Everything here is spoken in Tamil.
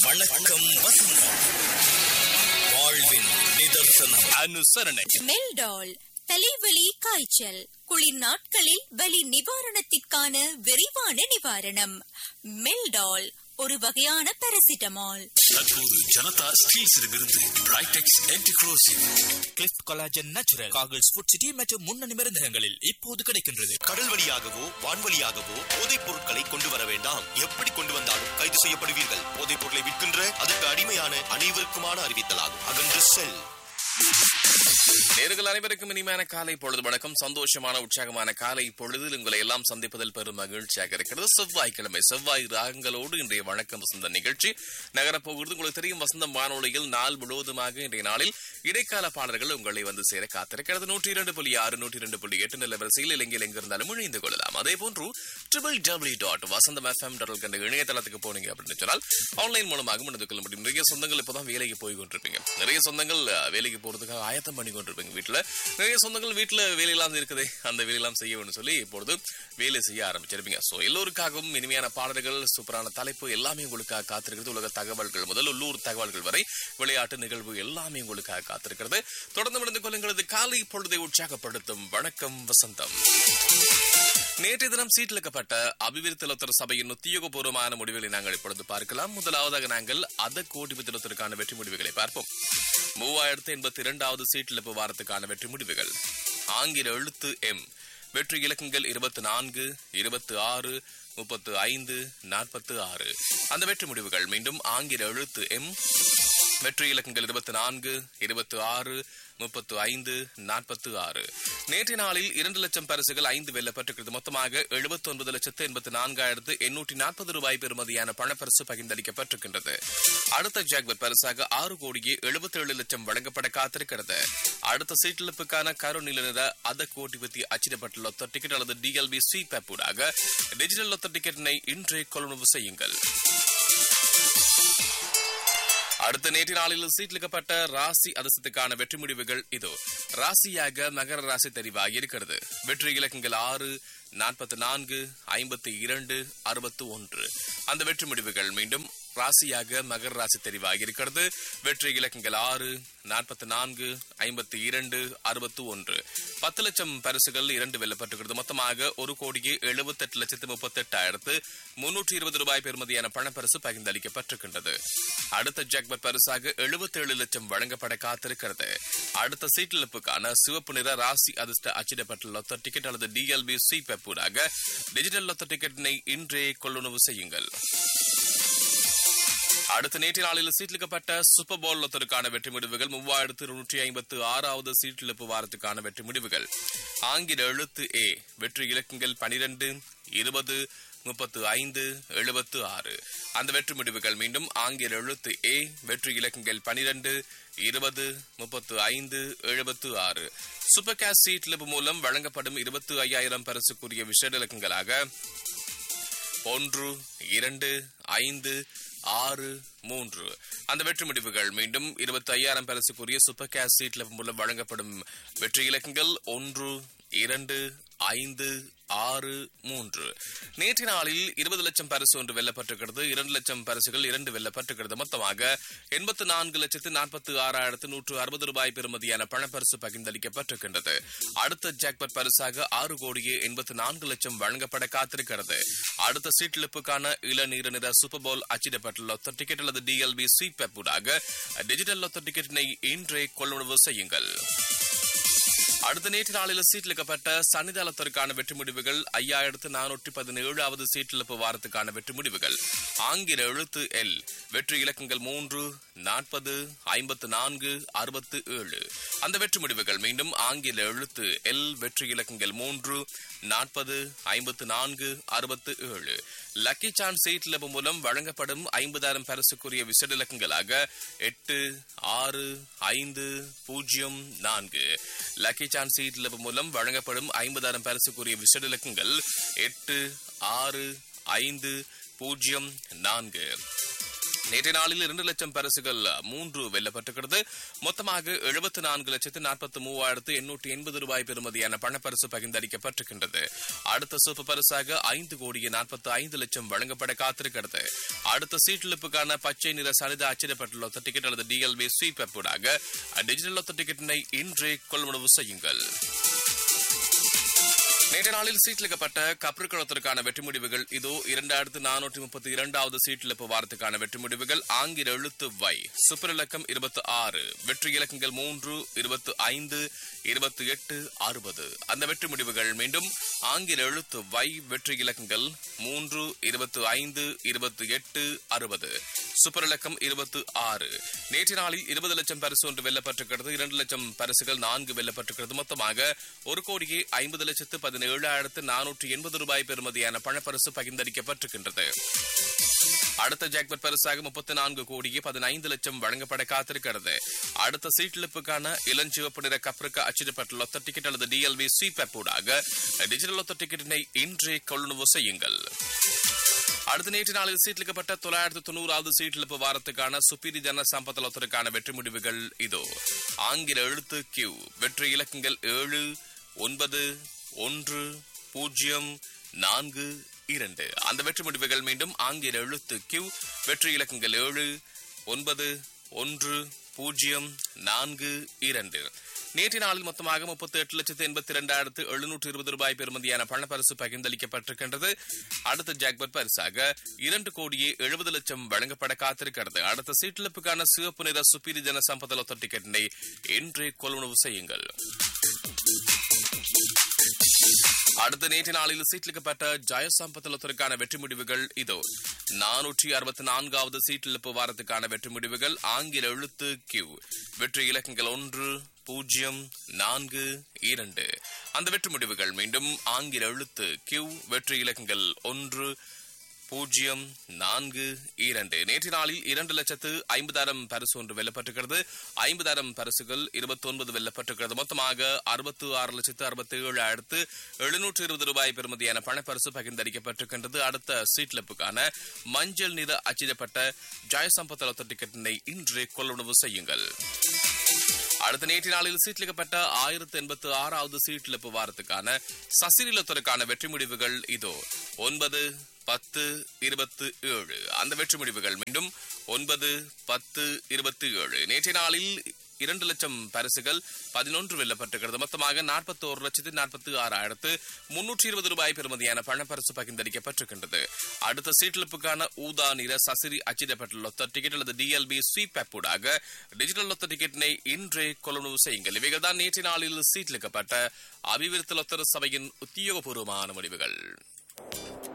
வணக்கம் வசந்தம் வாழ்வின் நிதர்சனம் அனுசரணை மெல்டால் தலைவலி காய்ச்சல் குளிர் நாட்களில் வலி நிவாரணத்திற்கான விரைவான நிவாரணம் மெல்டால் ஒரு வகையான பாராசிட்டமால் தற்போது ஜனதா ஸ்டீல்ஸிடமிருந்து பிரைடெக்ஸ் என்டிக்ரோசிவ் கிளிஃப்ட் கொலாஜன் நேச்சுரல் காகிள்ஸ் ஃபுட் சிட்டி மற்றும் முன்னணி மருந்தகங்களில் இப்போது கிடைக்கின்றது கடல் வழியாகவோ வான்வழியாகவோ போதைப் பொருட்களை கொண்டு வர வேண்டாம் எப்படி கொண்டு வந்தாலும் கைது செய்யப்படுவீர்கள் போதைப் பொருளை விற்கின்ற அதற்கு அடிமையான அனைவருக்குமான அறிவித்தலாகும் அகன்று செல் நேர்கள் அனைவருக்கும் இனிமையான காலை பொழுது வணக்கம் சந்தோஷமான உற்சாகமான காலை பொழுதில் உங்களை எல்லாம் சந்திப்பதில் பெரும் மகிழ்ச்சியாக இருக்கிறது செவ்வாய்க்கிழமை செவ்வாய் ராகங்களோடு இன்றைய வணக்கம் வசந்த நிகழ்ச்சி நகரப்போகிறது உங்களுக்கு தெரியும் வசந்தம் வானொலியில் நாள் முழுவதுமாக இன்றைய நாளில் இடைக்கால பாடல்கள் உங்களை வந்து சேர காத்திருக்கிறது நூற்றி இரண்டு புள்ளி ஆறு நூற்றி இரண்டு புள்ளி எட்டு நிலவரிசையில் இலங்கையில் எங்கிருந்தாலும் இணைந்து கொள்ளலாம் அதே போன்று triple W dot Vasantham FM dot கண்ட இணையதளத்துக்கு போனீங்க அப்படின்னு சொன்னால் ஆன்லைன் மூலமாக இணைந்து கொள்ள முடியும் நிறைய சொந்தங்கள் இப்போதான் வேலைக்கு போய் கொண்டிருப்பீங்க நிறைய சொந்தங்கள் அஹ், வேலைக்கு போறதுக்காக ஆயத்தம் பண்ணி கொண்டிருப்பீங்க வீட்டுல நிறைய சொந்தங்கள் வீட்டுல வேலையெல்லாம் இருக்குதே அந்த வேலையெல்லாம் செய்ய வேணும்னு சொல்லி இப்பொழுது வேலை செய்ய ஆரம்பிச்சிருப்பீங்க சோ எல்லோருக்காகவும் இனிமையான பாடல்கள் சூப்பரான தலைப்பு எல்லாமே உங்களுக்காக காத்திருக்கிறது உலக தகவல்கள் முதல் உள்ளூர் தகவல்கள் வரை விளையாட்டு நிகழ்வு எல்லாமே உங்களுக்காக காத்திருக்கிறது தொடர்ந்து இணைந்து கொள்ளுங்களது காலை பொழுதை உற்சாகப்படுத்தும் வணக்கம் வசந்தம் நேற்றைய தினம் சீட்டிலிக்கப்பட்ட அபிவிருத்தி லொத்தர் சபையின் உத்தியோகபூர்வமான முடிவுகளை நாங்கள் இப்பொழுது பார்க்கலாம் முதலாவதாக நாங்கள் அத கோடி வித்திரத்திற்கான வெற்றி முடிவுகளை பார்ப்போம் மூவாயிரத்து எண்பத்தி இரண்டாவது சீட்டிழப்பு வாரத்துக்கான வெற்றி முடிவுகள் ஆங்கில எழுத்து எம் வெற்றி இலக்கங்கள் இருபத்தி நான்கு இருபத்தி ஆறு முப்பத்து ஐந்து நாற்பத்து ஆறு அந்த வெற்றி முடிவுகள் மீண்டும் ஆங்கில எழுத்து எம் வெற்றி இலக்கங்கள் இருபத்தி நான்கு இருபத்தி ஆறு முப்பத்து ஐந்து நாற்பத்து ஆறு நேற்றைய நாளில் இரண்டு லட்சம் பரிசுகள் ஐந்து வெல்லப்பட்டிருக்கிறது மொத்தமாக எழுபத்தி ஒன்பது லட்சத்து எண்பத்தி நான்காயிரத்து எண்ணூற்றி நாற்பது ரூபாய் பெறுமதியான பணப்பரிசு பகிர்ந்தளிக்கப்பட்டிருக்கின்றது அடுத்த ஜாக்பர் பரிசாக ஆறு கோடியே எழுபத்தி ஏழு லட்சம் வழங்கப்பட காத்திருக்கிறது அடுத்த சீட்டிழப்புக்கான கருநில நிற அத கோடி பத்தி அச்சிடப்பட்ட லொத்த டிக்கெட் அல்லது டிஎல்பி ஸ்வீப் ஊடாக டிஜிட்டல் லொத்த டிக்கெட்டினை இன்றே கொள்வனவு செய்யுங்கள் அடுத்த நேற்று நாளில் சீட்லிக்கப்பட்ட ராசி அதிர்ஷ்டத்துக்கான வெற்றி முடிவுகள் இதோ ராசியாக மகர ராசி தெரிவாகி இருக்கிறது வெற்றி இலக்கங்கள் ஆறு நாற்பத்தி நான்கு ஐம்பத்தி இரண்டு அறுபத்து ஒன்று அந்த வெற்றி முடிவுகள் மீண்டும் ராசியாக மகர ராசி தெரிவாகி இருக்கிறது வெற்றி இலக்கங்கள் ஆறு நாற்பத்தி நான்கு ஐம்பத்தி இரண்டு அறுபத்து ஒன்று பத்து லட்சம் பரிசுகள் இரண்டு வெல்லப்பட்டிருக்கிறது மொத்தமாக ஒரு கோடியே எழுபத்தெட்டு லட்சத்து முப்பத்தி எட்டாயிரத்து முன்னூற்றி இருபது ரூபாய் பெறுமதியான பணப்பரிசு பகிர்ந்தளிக்கப்பட்டிருக்கின்றது அடுத்த ஜாக்பட் பரிசாக 77 லட்சம் வழங்கப்பட காத்திருக்கிறது அடுத்த சீட்டிழப்புக்கான சிவப்பு நிற ராசி அதிர்ஷ்ட அச்சிடப்பட்ட லொத்த டிக்கெட் அல்லது டிஎல்பி சி பெப்பூடாக டிஜிட்டல் லொத்த டிக்கெட்டினை இன்றே கொள்ளுணவு செய்யுங்கள் அடுத்த நேற்று நாளில் சீட்லிக்கப்பட்ட சூப்பர் போல் லொத்தருக்கான வெற்றி முடிவுகள் மூவாயிரத்து இருநூற்றி ஐம்பத்து ஆறாவது சீட்டிழப்பு வாரத்துக்கான வெற்றி முடிவுகள் ஆங்கில எழுத்து ஏ வெற்றி இலக்கங்கள் பனிரெண்டு இருபது முப்பத்து ஐந்து எழுபத்து ஆறு அந்த வெற்றி முடிவுகள் மீண்டும் ஆங்கில எழுத்து ஏ வெற்றி இலக்கங்கள் பனிரெண்டு இருபது முப்பத்து ஐந்து எழுபத்து ஆறு சூப்பர் கேஷ் சீட்லிப்பு மூலம் வழங்கப்படும் இருபத்து ஐயாயிரம் பரிசுக்குரிய விஷய இலக்கங்களாக ஒன்று இரண்டு ஐந்து ஆறு மூன்று அந்த வெற்றி முடிவுகள் மீண்டும் இருபத்தி ஐயாயிரம் பரிசுக்குரிய சூப்பர் கேஷ் சீட்ல மூலம் வழங்கப்படும் வெற்றி இலக்கங்கள் ஒன்று இரண்டு ஐந்து ஆறு மூன்று நேற்று நாளில் இருபது லட்சம் பரிசு ஒன்று வெல்லப்பட்டிருக்கிறது இரண்டு லட்சம் பரிசுகள் இரண்டு வெல்லப்பட்டிருக்கிறது மொத்தமாக எண்பத்து நான்கு லட்சத்து நாற்பத்தி ஆறாயிரத்து நூற்று அறுபது ரூபாய் பெறுமதியான பணப்பரிசு பகிர்ந்தளிக்கப்பட்டிருக்கின்றது அடுத்த ஜாக்பட் பரிசாக ஆறு கோடியே எண்பத்து நான்கு லட்சம் வழங்கப்பட காத்திருக்கிறது அடுத்த சீட்டிழப்புக்கான இளநீர நிற சூப்பர் போல் அச்சிடப்பட்ட லொத்த டிக்கெட் அல்லது டிஎல்பி ஸ்வீப் ஊடாக டிஜிட்டல் லொத்த டிக்கெட்டினை இன்றே கொள்ளுணர்வு செய்யுங்கள் அடுத்த நேற்று நாளில் சீட்டிலிக்கப்பட்ட சன்னிதானத்திற்கான வெற்றி முடிவுகள் ஐயாயிரத்து நானூற்றி பதினேழாவது சீட்டிழப்பு வாரத்துக்கான வெற்றி முடிவுகள் ஆங்கில எழுத்து எல் வெற்றி இலக்கங்கள் மூன்று நாற்பது ஐம்பத்து நான்கு அறுபத்து ஏழு அந்த வெற்றி முடிவுகள் மீண்டும் ஆங்கில எழுத்து எல் வெற்றி இலக்கங்கள் மூன்று நாற்பது ஐம்பத்து நான்கு அறுபத்து ஏழு லக்கி சான்ஸ் சீட்லபு மூலம் வழங்கப்படும் ஐம்பதாயிரம் பரிசுக்குரிய விசேட இலக்கங்களாக எட்டு ஆறு ஐந்து பூஜ்ஜியம் நான்கு லக்கி சான்ஸ் சீட்லபு மூலம் வழங்கப்படும் ஐம்பதாயிரம் பரிசுக்குரிய விசேட இலக்கங்கள் எட்டு ஆறு ஐந்து பூஜ்ஜியம் நான்கு நேற்றைய நாளில் இரண்டு லட்சம் பரிசுகள் மூன்று வெல்லப்பட்டிருக்கிறது மொத்தமாக எழுபத்தி நான்கு லட்சத்து நாற்பத்தி மூவாயிரத்து எண்ணூற்றி எண்பது ரூபாய் பெறுமதியான பணப்பரிசு பகிர்ந்தளிக்கப்பட்டிருக்கின்றது அடுத்த சூப்பர் பரிசாக ஐந்து கோடியே நாற்பத்தி ஐந்து லட்சம் வழங்கப்பட காத்திருக்கிறது அடுத்த சீட்டிலிப்புக்கான பச்சை நிற சனித அச்சிடப்பட்டுள்ள ஒத்த டிக்கெட் அல்லது டிஎல்வி ஸ்வீப் ஊடாக டிஜிட்டல் ஒத்த டிக்கெட்டினை இன்றே கொள்வனவு செய்யுங்கள் நேற்று நாளில் சீட்டிலிக்கப்பட்ட கப்ருக்களத்திற்கான வெற்றி முடிவுகள் இதோ இரண்டாயிரத்து நானூற்றி முப்பத்தி இரண்டாவது சீட்டிலிப்பு வாரத்துக்கான வெற்றி முடிவுகள் ஆங்கில எழுத்து வை சூப்பர் இலக்கம் இருபத்தி ஆறு வெற்றி இலக்கங்கள் மூன்று இருபத்தி ஐந்து இருபத்தி எட்டு அறுபது அந்த வெற்றி முடிவுகள் மீண்டும் ஆங்கில எழுத்து வை வெற்றி இலக்கங்கள் மூன்று இருபத்தி ஐந்து இருபத்தி எட்டு அறுபது சூப்பர் இலக்கம் இருபத்தி ஆறு நேற்று நாளில் இருபது லட்சம் பரிசு ஒன்று வெல்லப்பட்டிருக்கிறது இரண்டு லட்சம் பரிசுகள் நான்கு வெல்லப்பட்டிருக்கிறது மொத்தமாக ஒரு கோடியே ஐம்பது லட்சத்து பதினேழாயிரத்து நானூற்றி எண்பது ரூபாய் பெறுமதியான பணப்பரிசு பகிர்ந்தளிக்கப்பட்டிருக்கின்றது அடுத்த ஜாக்பட் பரிசாக முப்பத்தி நான்கு கோடியே பதினைந்து லட்சம் வழங்கப்பட காத்திருக்கிறது அடுத்த சீட்டிலிப்புக்கான இளஞ்சிவப்பு நிற கப்ருக்கு அச்சிடப்பட்டுள்ள ஒத்த டிக்கெட் அல்லது டிஎல்வி ஸ்வீப் ஊடாக டிஜிட்டல் ஒத்த டிக்கெட்டினை இன்றே கொள்ளுணவு செய்யுங்கள் அடுத்த நேற்று நாளில் சீட்டிலிக்கப்பட்ட தொள்ளாயிரத்து தொண்ணூறாவது சீட்டிலிப்பு வாரத்துக்கான சுப்பீரி ஜன சம்பத்தலத்திற்கான வெற்றி முடிவுகள் இதோ ஆங்கில எழுத்து கியூ வெற்றி இலக்கங்கள் ஏழு ஒன்பது ஒன்று பூஜ்ஜியம் நான்கு இரண்டு அந்த வெற்றி முடிவுகள் மீண்டும் ஆங்கில எழுத்து கியூ வெற்றி இலக்கங்கள் ஏழு ஒன்பது ஒன்று பூஜ்ஜியம் நான்கு இரண்டு நேற்று நாளில் மொத்தமாக முப்பத்தி எட்டு லட்சத்து எண்பத்தி இரண்டாயிரத்து எழுநூற்று இருபது ரூபாய் பெறுமதியான பணப்பரிசு பகிர்ந்தளிக்கப்பட்டிருக்கின்றது அடுத்த ஜாக்பட் பரிசாக இரண்டு கோடியே எழுபது லட்சம் வழங்கப்பட காத்திருக்கிறது அடுத்த சீட்டிழப்புக்கான சிவப்பு நிற சுப்பீரி ஜன சம்பதலொத்த டிக்கெட்டினை இன்றே கொள்வனவு செய்யுங்கள் அடுத்த நேற்று நாளில் சீட்டிலிக்கப்பட்ட ஜெயசம்பத்தலத்திற்கான வெற்றி முடிவுகள் இதோ நானூற்றி அறுபத்தி நான்காவது சீட்டிழப்பு வாரத்துக்கான வெற்றி முடிவுகள் ஆங்கில எழுத்து கியூ வெற்றி இலக்கங்கள் ஒன்று பூஜ்ஜியம் நான்கு இரண்டு அந்த வெற்றி முடிவுகள் மீண்டும் ஆங்கில எழுத்து கியூ வெற்றி இலக்கங்கள் ஒன்று பூஜ்ஜியம் நான்கு இரண்டு நேற்று நாளில் இரண்டு லட்சத்து ஐம்பதாயிரம் பரிசு ஒன்று வெல்லப்பட்டிருக்கிறது ஐம்பதாயிரம் பரிசுகள் இருபத்தி ஒன்பது வெல்லப்பட்டிருக்கிறது மொத்தமாக அறுபத்து ஆறு லட்சத்து அறுபத்தி ஏழாயிரத்து எழுநூற்று இருபது ரூபாய் பெறுமதியான பணப்பரிசு பகிர்ந்தளிக்கப்பட்டிருக்கின்றது அடுத்த சீட்லப்புக்கான மஞ்சள் நிற அச்சிடப்பட்ட ஜெயசம்பத்தலத்த டிக்கெட்டினை இன்று கொள்ளுணவு செய்யுங்கள் அடுத்த நேற்று நாளில் சீட்லிக்கப்பட்ட ஆயிரத்தி எண்பத்தி ஆறாவது சீட்டிழப்பு வாரத்துக்கான சசிரிலத்திற்கான வெற்றி முடிவுகள் இதோ ஒன்பது பத்து இருபத்து ஏழு அந்த வெற்றி முடிவுகள் மீண்டும் ஒன்பது பத்து இருபத்தி ஏழு நேற்றைய நாளில் இரண்டு லட்சம் பரிசுகள் பதினொன்று வெல்லப்பட்டிருக்கிறது மொத்தமாக நாற்பத்தி ஒரு லட்சத்து நாற்பத்தி ஆறாயிரத்து முன்னூற்றி இருபது ரூபாய் பெறுமதியான பணப்பரிசு பகிர்ந்தளிக்கப்பட்டிருக்கின்றது அடுத்த சீட்டிழப்புக்கான ஊதா நிற சசிரி அச்சிடப்பட்டுள்ள ஒத்த டிக்கெட் அல்லது டிஎல்பி ஸ்வீப் ஊடாக டிஜிட்டல் ஒத்த டிக்கெட்டினை இன்றே கொள்ளுணவு செய்யுங்கள் இவைகள் தான் நேற்று நாளில் சீட்டிலிக்கப்பட்ட அபிவிருத்தி லொத்தர சபையின் உத்தியோகபூர்வமான முடிவுகள்